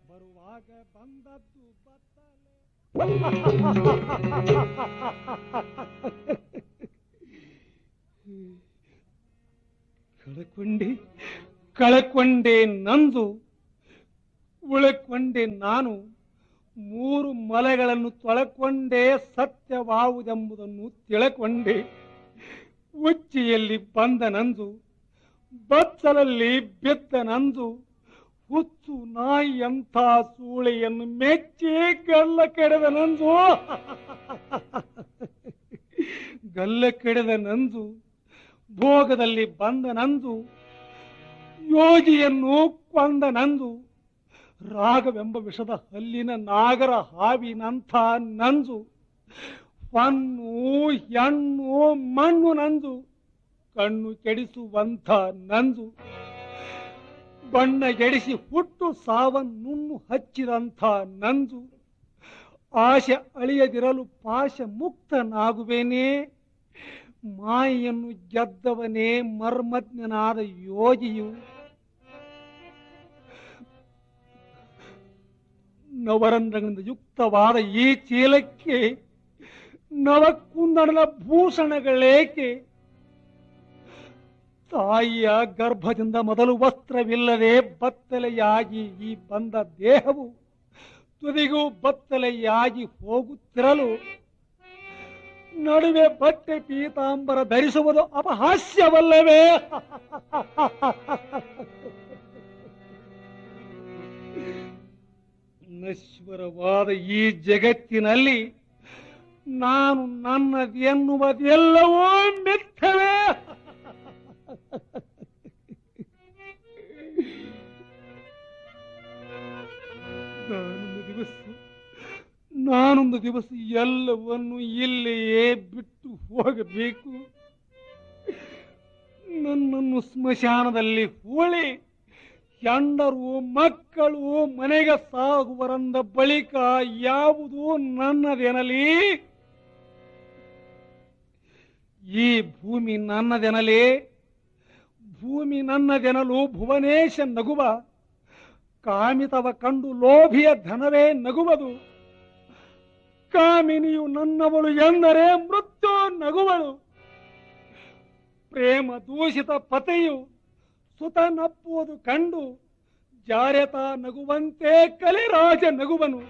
ಬರುವಾಗ ಬಂದದ್ದು ಬತ್ತಲೆ ಕಳಕೊಂಡೆ ಕಳಕೊಂಡೆ ನಂದು ಉಳಕೊಂಡೆ ನಾನು ಮೂರು ಮಲೆಗಳನ್ನು ತೊಳಕೊಂಡೇ ಸತ್ಯವಾವುದೆಂಬುದನ್ನು ತಿಳಕೊಂಡೆ ಉಚ್ಚಿಯಲ್ಲಿ ಬಂದ ನಂದು ಬಚ್ಚಲಲ್ಲಿ ಬಿದ್ದ ನಂದು ಹುಚ್ಚು ನಾಯಿ ಅಂತ ಸೂಳೆಯನ್ನು ಮೆಚ್ಚಿ ಗಲ್ಲ ಕೆಡದ ನಂದು ಗಲ್ಲ ಕೆಡದ ನಂದು ಭೋಗದಲ್ಲಿ ಬಂದ ನಂದು ಯೋಗಿಯನ್ನು ಕೊಂದ ನಂದು ರಾಗವೆಂಬ ವಿಷದ ಹಲ್ಲಿನ ನಾಗರ ಹಾವಿನಂಥ ನಂಜು ಹೊನ್ನು ಹೆಣ್ಣು ಮಣ್ಣು ನಂಜು ಕಣ್ಣು ಕೆಡಿಸುವಂಥ ನಂಜು ಬಣ್ಣ ಗೆಡಿಸಿ ಹುಟ್ಟು ಸಾವನ್ನುಣ್ಣು ಹಚ್ಚಿದಂಥ ನಂಜು ಆಶೆ ಅಳಿಯದಿರಲು ಪಾಶ ಮುಕ್ತನಾಗುವೇನೇ ಮಾಯೆಯನ್ನು ಗೆದ್ದವನೇ ಮರ್ಮಜ್ಞನಾದ ಯೋಗಿಯು ನವರಂಧ್ರಗಳಿಂದ ಯುಕ್ತವಾದ ಈ ಚೀಲಕ್ಕೆ ನವಕುಂದಣದ ಭೂಷಣಗಳೇಕೆ ತಾಯಿಯ ಗರ್ಭದಿಂದ ಮೊದಲು ವಸ್ತ್ರವಿಲ್ಲದೆ ಬತ್ತಲೆಯಾಗಿ ಈ ಬಂದ ದೇಹವು ತುದಿಗೂ ಬತ್ತಲೆಯಾಗಿ ಹೋಗುತ್ತಿರಲು ನಡುವೆ ಬಟ್ಟೆ ಪೀತಾಂಬರ ಧರಿಸುವುದು ಅಪಹಾಸ್ಯವಲ್ಲವೇ ನಶ್ವರವಾದ ಈ ಜಗತ್ತಿನಲ್ಲಿ ನಾನು ನನ್ನದೆನ್ನುವುದೆಲ್ಲವೂ ಮಿಥ್ಯವೇ ನಾನೊಂದು ದಿವಸ ನಾನೊಂದು ದಿವಸ ಎಲ್ಲವನ್ನು ಇಲ್ಲಿಯೇ ಬಿಟ್ಟು ಹೋಗಬೇಕು ನನ್ನನ್ನು ಸ್ಮಶಾನದಲ್ಲಿ ಹೂಳಿ ಹೆಂಡರು ಮಕ್ಕಳು ಮನೆಗೆ ಸಾಗುವರಂದ ಬಳಿಕ ಯಾವುದು ನನ್ನದೆನಲಿ ಈ ಭೂಮಿ ನನ್ನದೆನಲಿ ಭೂಮಿ ನನ್ನದೆನಲು ಭುವನೇಶ ನಗುವ ಕಾಮಿತವ ಕಂಡು ಲೋಭಿಯ ಧನವೇ ನಗುವುದು ಕಾಮಿನಿಯು ನನ್ನವಳು ಎಂದರೆ ಮೃತ್ಯು ನಗುವಳು ಪ್ರೇಮ ದೂಷಿತ ಪತೆಯು ಸುತನಪ್ಪುವುದು ಕಂಡು ಜಾರೆತ ನಗುವಂತೆ ಕಲಿರಾಜ ನಗುವನು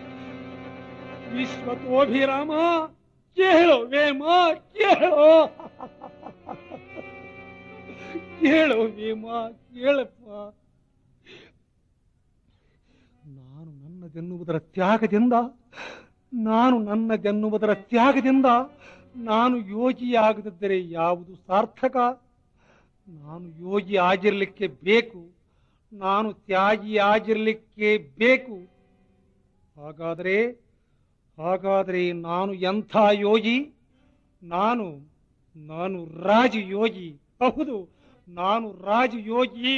ವಿಶ್ವತೋಭಿರಾಮ ಕೇಳೋ ವೇಮ ಕೇಳೋ ಕೇಳೋ ವೇಮ ಕೇಳಪ್ಪ ನಾನು ನನ್ನದೆನ್ನುವುದರ ತ್ಯಾಗದಿಂದ ನಾನು ನನ್ನದೆನ್ನುವುದರ ತ್ಯಾಗದಿಂದ ನಾನು ಯೋಗಿಯಾಗದಿದ್ದರೆ ಯಾವುದು ಸಾರ್ಥಕ ನಾನು ಯೋಗಿ ಆಗಿರಲಿಕ್ಕೆ ಬೇಕು ನಾನು ತ್ಯಾಗಿ ಆಗಿರಲಿಕ್ಕೆ ಬೇಕು ಹಾಗಾದರೆ ಹಾಗಾದರೆ ನಾನು ಎಂಥ ಯೋಗಿ ನಾನು ನಾನು ರಾಜಯೋಗಿ ಹೌದು ನಾನು ರಾಜಯೋಗಿ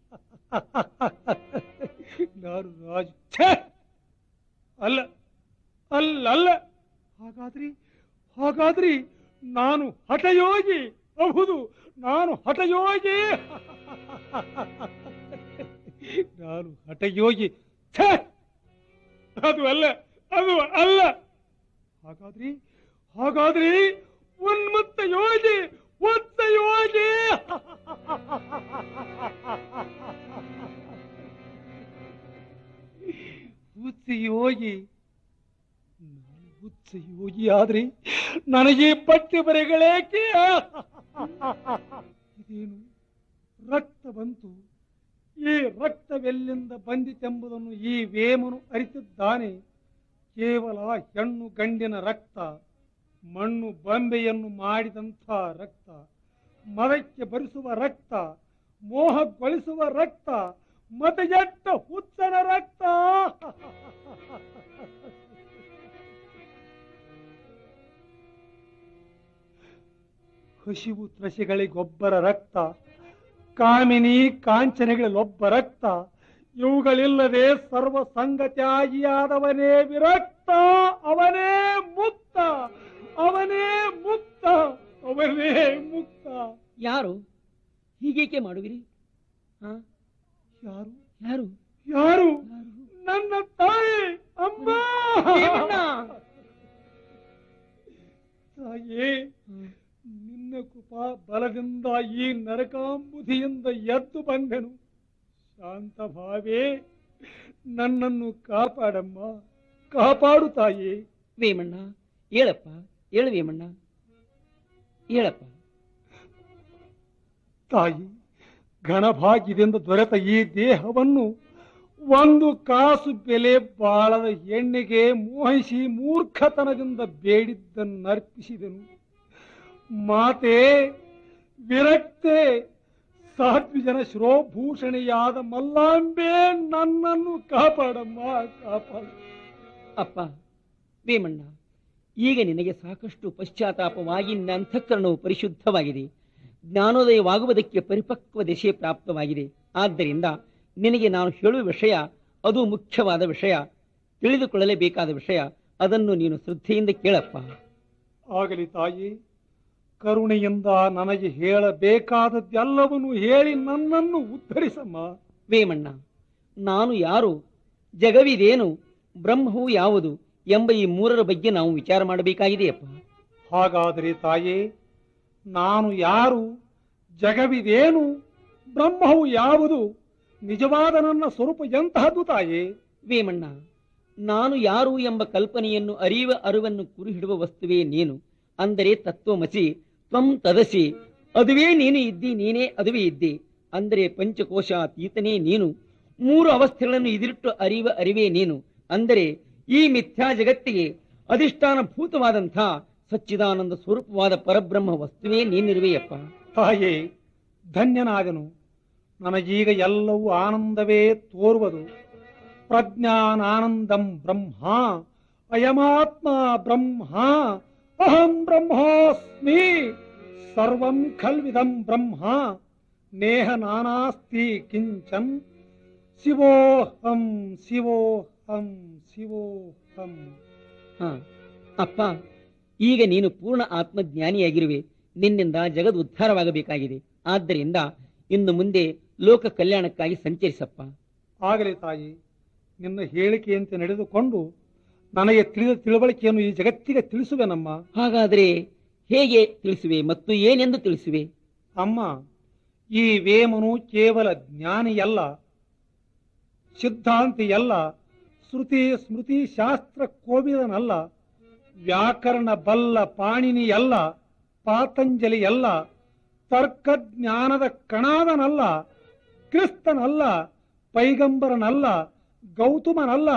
ನಾನು ರಾಜ ಛೇ! ಅಲ್ಲ ಅಲ್ಲ ಅಲ್ಲ ಹಾಗಾದ್ರಿ ಹಾಗಾದ್ರಿ ನಾನು ಹಠಯೋಗಿ ಹೌದು ನಾನು ಹಠಯೋಗಿ ನಾನು ಹಠಯೋಗಿ ಛೇ! ಅದು ಅಲ್ಲ ಅದು ಅಲ್ಲ ಹಾಗಾದ್ರಿ ಹಾಗಾದ್ರಿ ಉನ್ಮತ್ತ ಯೋಗಿ ಉತ್ತ ಯೋಗಿ ಹುಚ್ಚ ಯೋಗಿ ನಾನು ಹುಚ್ಚ ಯೋಗಿ ಆದ್ರಿ ನನಗೆ ಪಟ್ಟಿ ಬರೆಗಳೇಕೆ ಇದೇನು ರಕ್ತ ಬಂತು ಈ ರಕ್ತವೆಲ್ಲಿಂದ ಬಂದಿತೆಂಬುದನ್ನು ಈ ವೇಮನು ಅರಿತಿದ್ದಾನೆ ಕೇವಲ ಹೆಣ್ಣು ಗಂಡಿನ ರಕ್ತ ಮಣ್ಣು ಬಂಬೆಯನ್ನು ಮಾಡಿದಂಥ ರಕ್ತ ಮರಕ್ಕೆ ಬರಿಸುವ ರಕ್ತ ಮೋಹಗೊಳಿಸುವ ರಕ್ತ ಮತಗೆಟ್ಟ ಹುಚ್ಚನ ರಕ್ತ ಹಸಿವು ತ್ರಸಿಗಳಿಗೊಬ್ಬರ ರಕ್ತ ಕಾಮಿನಿ ಕಾಂಚನೆಗಳಲ್ಲೊಬ್ಬ ರಕ್ತ ಇವುಗಳಿಲ್ಲದೆ ಸರ್ವ ಸಂಗತ್ಯಾಗಿಯಾದವನೇ ವಿರಕ್ತ ಅವನೇ ಮುಕ್ತ ಅವನೇ ಮುಕ್ತ ಅವನೇ ಮುಕ್ತ ಯಾರು ಹೀಗೇಕೆ ಮಾಡುವಿರಿ ಹಾ ಯಾರು ಯಾರು ಯಾರು ನನ್ನ ತಾಯಿ ಅಮ್ಮ ಭೀಮಣ್ಣ ತಾಯಿ ನಿನ್ನ ಕೃಪಾ ಬಲದಿಂದ ಈ ನರಕಾಂಬುಧಿಯಿಂದ ಎದ್ದು ಬಂದೆನು ಶಾಂತ ಭಾವೇ ನನ್ನನ್ನು ಕಾಪಾಡಮ್ಮ ಕಾಪಾಡು ತಾಯಿ ವೇಮಣ್ಣ ಹೇಳಪ್ಪ ಹೇಳು ವೇಮಣ್ಣ ಹೇಳಪ್ಪ ತಾಯಿ ಘನಭಾಗ್ಯದಿಂದ ದೊರೆತ ಈ ದೇಹವನ್ನು ಒಂದು ಕಾಸು ಬೆಲೆ ಬಾಳದ ಎಣ್ಣೆಗೆ ಮೋಹಿಸಿ ಮೂರ್ಖತನದಿಂದ ಬೇಡಿದ್ದನ್ನರ್ಪಿಸಿದನು ಮಾತೆ ವಿರಕ್ತೆ ಸಾತ್ವಿಜನ ಶಿರೋಭೂಷಣಿಯಾದ ಮಲ್ಲಾಂಬೆ ನನ್ನನ್ನು ಕಾಪಾಡಮ್ಮ ಕಾಪಾಡು ಅಪ್ಪ ವೇಮಣ್ಣ ಈಗ ನಿನಗೆ ಸಾಕಷ್ಟು ಪಶ್ಚಾತ್ತಾಪವಾಗಿ ನಿನ್ನ ಅಂತಃಕರಣವು ಪರಿಶುದ್ಧವಾಗಿದೆ ಜ್ಞಾನೋದಯವಾಗುವುದಕ್ಕೆ ಪರಿಪಕ್ವ ದಶೆ ಪ್ರಾಪ್ತವಾಗಿದೆ ಆದ್ದರಿಂದ ನಿನಗೆ ನಾನು ಹೇಳುವ ವಿಷಯ ಅದು ಮುಖ್ಯವಾದ ವಿಷಯ ತಿಳಿದುಕೊಳ್ಳಲೇಬೇಕಾದ ವಿಷಯ ಅದನ್ನು ನೀನು ಶ್ರದ್ಧೆಯಿಂದ ಕೇಳಪ್ಪ ಆಗಲಿ ತಾಯಿ ಕರುಣೆಯಿಂದ ನನಗೆ ಹೇಳಬೇಕಾದದ್ದೆಲ್ಲವನ್ನು ಹೇಳಿ ನನ್ನನ್ನು ಉದ್ಧರಿಸಮ್ಮ ವೇಮಣ್ಣ ನಾನು ಯಾರು ಜಗವಿದೇನು ಬ್ರಹ್ಮವು ಯಾವುದು ಎಂಬ ಈ ಮೂರರ ಬಗ್ಗೆ ನಾವು ವಿಚಾರ ಮಾಡಬೇಕಾಗಿದೆಯಪ್ಪ ಹಾಗಾದರೆ ತಾಯೇ ನಾನು ಯಾರು ಜಗವಿದೇನು ಬ್ರಹ್ಮವು ಯಾವುದು ನಿಜವಾದ ನನ್ನ ಸ್ವರೂಪ ಎಂತಹದ್ದು ತಾಯೇ ವೇಮಣ್ಣ ನಾನು ಯಾರು ಎಂಬ ಕಲ್ಪನೆಯನ್ನು ಅರಿಯುವ ಅರಿವನ್ನು ಕುರು ಹಿಡುವ ವಸ್ತುವೇ ನೀನು ಅಂದರೆ ತತ್ವಮಸಿ ತ್ವಂ ತದಸಿ ಅದುವೇ ನೀನು ಇದ್ದಿ ನೀನೇ ಅದುವೇ ಇದ್ದಿ ಅಂದರೆ ಪಂಚಕೋಶ ಅತೀತನೇ ನೀನು ಮೂರು ಅವಸ್ಥೆಗಳನ್ನು ಇದಿಟ್ಟು ಅರಿಯುವ ಅರಿವೇ ನೀನು ಅಂದರೆ ಈ ಮಿಥ್ಯಾ ಜಗತ್ತಿಗೆ ಅಧಿಷ್ಠಾನ ಭೂತವಾದಂಥ ಸಚ್ಚಿದಾನಂದ ಸ್ವರೂಪವಾದ ಪರಬ್ರಹ್ಮ ವಸ್ತುವೇ ನೀನಿರುವೆಯಪ್ಪ ತಾಯೇ ಧನ್ಯನಾಗನು ನನಗೀಗ ಎಲ್ಲವೂ ಆನಂದವೇ ತೋರುವುದು ಪ್ರಜ್ಞಾನಾನಂದಂ ಬ್ರಹ್ಮ ಅಯಮಾತ್ಮ ಬ್ರಹ್ಮ ಅಹಂ ಬ್ರಹ್ಮಾಸ್ಮಿ ಸರ್ವಂ ಖಲ್ವಿದಂ ಬ್ರಹ್ಮ ನೇಹ ನಾನಾಸ್ತಿ ಕಿಂಚನ್ ಶಿವೋಹಂ ಶಿವೋಹಂ ಶಿವೋಹಂ ಹ ಅಪ್ಪ ಈಗ ನೀನು ಪೂರ್ಣ ಆತ್ಮಜ್ಞಾನಿಯಾಗಿರುವೆ ನಿನ್ನಿಂದ ಜಗದ್ ಉದ್ಧಾರವಾಗಬೇಕಾಗಿದೆ ಆದ್ದರಿಂದ ಇನ್ನು ಮುಂದೆ ಲೋಕ ಕಲ್ಯಾಣಕ್ಕಾಗಿ ಸಂಚರಿಸಪ್ಪ ಆಗಲಿ ತಾಯಿ ನಿನ್ನ ಹೇಳಿಕೆಯಂತೆ ನಡೆದುಕೊಂಡು ನನಗೆ ತಿಳಿದ ತಿಳುವಳಿಕೆಯನ್ನು ಈ ಜಗತ್ತಿಗೆ ತಿಳಿಸುವೆನಮ್ಮ ಹಾಗಾದರೆ ಹೇಗೆ ತಿಳಿಸುವೆ ಮತ್ತು ಏನೆಂದು ತಿಳಿಸುವೆ ಅಮ್ಮ ಈ ವೇಮನು ಕೇವಲ ಜ್ಞಾನಿಯಲ್ಲ ಸಿದ್ಧಾಂತಿಯಲ್ಲ ಶ್ರುತಿ ಸ್ಮೃತಿ ಶಾಸ್ತ್ರ ಕೋವಿದನಲ್ಲ ವ್ಯಾಕರಣ ಬಲ್ಲ ಪಾಣಿನಿಯಲ್ಲ ಪಾತಂಜಲಿಯಲ್ಲ ತರ್ಕಜ್ಞಾನದ ಕಣಾದನಲ್ಲ ಕ್ರಿಸ್ತನಲ್ಲ ಪೈಗಂಬರನಲ್ಲ ಗೌತಮನಲ್ಲ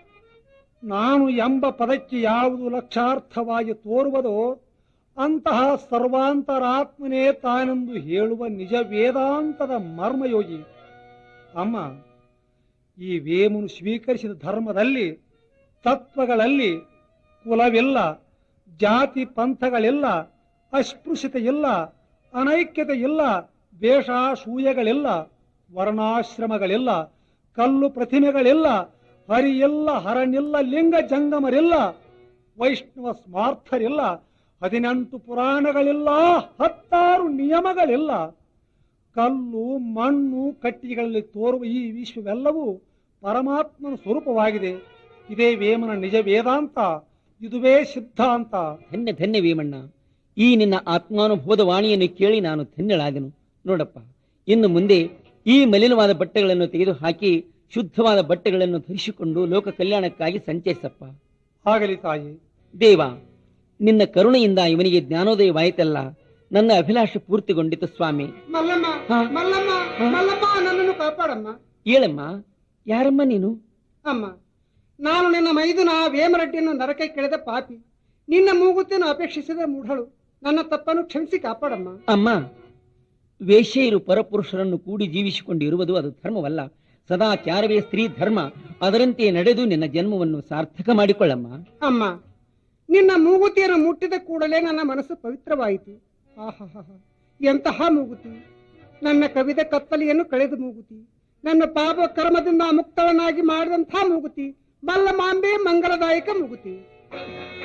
ನಾನು ಎಂಬ ಪದಕ್ಕೆ ಯಾವುದು ಲಕ್ಷಾರ್ಥವಾಗಿ ತೋರುವುದೋ ಅಂತಹ ಸರ್ವಾಂತರಾತ್ಮನೇ ತಾನೆಂದು ಹೇಳುವ ನಿಜ ವೇದಾಂತದ ಮರ್ಮಯೋಗಿ ಅಮ್ಮ ಈ ವೇಮನು ಸ್ವೀಕರಿಸಿದ ಧರ್ಮದಲ್ಲಿ ತತ್ವಗಳಲ್ಲಿ ಕುಲವಿಲ್ಲ ಜಾತಿ ಪಂಥಗಳಿಲ್ಲ ಅಸ್ಪೃಶ್ಯತೆ ಇಲ್ಲ ಅನೈಕ್ಯತೆ ಇಲ್ಲ ವೇಷಾಶೂಯಗಳಿಲ್ಲ ವರ್ಣಾಶ್ರಮಗಳಿಲ್ಲ ಕಲ್ಲು ಪ್ರತಿಮೆಗಳಿಲ್ಲ ಹರಿಯಿಲ್ಲ ಹರನಿಲ್ಲ ಲಿಂಗ ಜಂಗಮರಿಲ್ಲ ವೈಷ್ಣವ ಸ್ಮಾರ್ಥರಿಲ್ಲ ಹದಿನೆಂಟು ಪುರಾಣಗಳಿಲ್ಲ ಹತ್ತಾರು ನಿಯಮಗಳಿಲ್ಲ ಕಲ್ಲು ಮಣ್ಣು ಕಟ್ಟಿಗೆಗಳಲ್ಲಿ ತೋರುವ ಈ ವಿಶ್ವವೆಲ್ಲವೂ ಪರಮಾತ್ಮನ ಸ್ವರೂಪವಾಗಿದೆ ಇದೇ ವೇಮನ ನಿಜ ವೇದಾಂತ ಇದುವೇ ಸಿದ್ಧಾಂತ ಧನ್ಯ ಧನ್ಯ ವೇಮಣ್ಣ ಈ ನಿನ್ನ ಆತ್ಮಾನುಭವದ ವಾಣಿಯನ್ನು ಕೇಳಿ ನಾನು ಧನ್ಯಳಾದೆನು ನೋಡಪ್ಪ ಇನ್ನು ಮುಂದೆ ಈ ಮಲಿನವಾದ ಬಟ್ಟೆಗಳನ್ನು ತೆಗೆದು ಹಾಕಿ ಶುದ್ಧವಾದ ಬಟ್ಟೆಗಳನ್ನು ಧರಿಸಿಕೊಂಡು ಲೋಕ ಕಲ್ಯಾಣಕ್ಕಾಗಿ ಸಂಚರಿಸಪ್ಪ ಆಗಲಿ ತಾಯಿ ದೇವ ನಿನ್ನ ಕರುಣೆಯಿಂದ ಇವನಿಗೆ ಜ್ಞಾನೋದಯವಾಯಿತಲ್ಲ ನನ್ನ ಅಭಿಲಾಷೆ ಪೂರ್ತಿಗೊಂಡಿತು ಸ್ವಾಮಿ ಮಲ್ಲಮ್ಮ ಹಾ. ಮಲ್ಲಮ್ಮ ಹಾ. ಮಲ್ಲಮ್ಮ ನನ್ನನ್ನು ಕಾಪಾಡಮ್ಮ ಹೇಳಮ್ಮ ಯಾರಮ್ಮ ನೀನು ಅಮ್ಮ ನಾನು ನಿನ್ನ ಮೈದುನ ವೇಮರೆಡ್ಡಿಯನ್ನು ನರಕೆ ಕೆಳೆದ ಪಾಪಿ ನಿನ್ನ ಮೂಗುತಿಯನ್ನು ಅಪೇಕ್ಷಿಸಿದ ಮೂಢಳು ನನ್ನ ತಪ್ಪನ್ನು ಕ್ಷಮಿಸಿ ಕಾಪಾಡಮ್ಮ ಅಮ್ಮ ವೇಶ್ಯೆಯರು ಪರಪುರುಷರನ್ನು ಕೂಡಿ ಜೀವಿಸಿಕೊಂಡಿರುವುದು ಅದು ಧರ್ಮವಲ್ಲ ಸದಾಚಾರವೇ ಸ್ತ್ರೀ ಧರ್ಮ ಅದರಂತೆ ನಡೆದು ನಿನ್ನ ಜನ್ಮವನ್ನು ಸಾರ್ಥಕ ಮಾಡಿಕೊಳ್ಳಮ್ಮ ಅಮ್ಮ ನಿನ್ನ ಮೂಗುತಿಯನ್ನು ಮುಟ್ಟಿದ ಕೂಡಲೇ ನನ್ನ ಮನಸ್ಸು ಪವಿತ್ರವಾಯಿತು ಆಹಾಹಾ ಎಂತಹ ಮೂಗುತಿ ನನ್ನ ಕವಿದ ಕತ್ತಲೆಯನ್ನು ಕಳೆದ ಮೂಗುತಿ ನನ್ನ ಪಾಪ ಕರ್ಮದಿಂದ ಮುಕ್ತವನಾಗಿ ಮಾಡಿದಂತಹ ಮೂಗುತಿ ಮಲ್ಲಮಾಂಬೆ ಮಂಗಲದಾಯಕ ಮೂಗುತಿ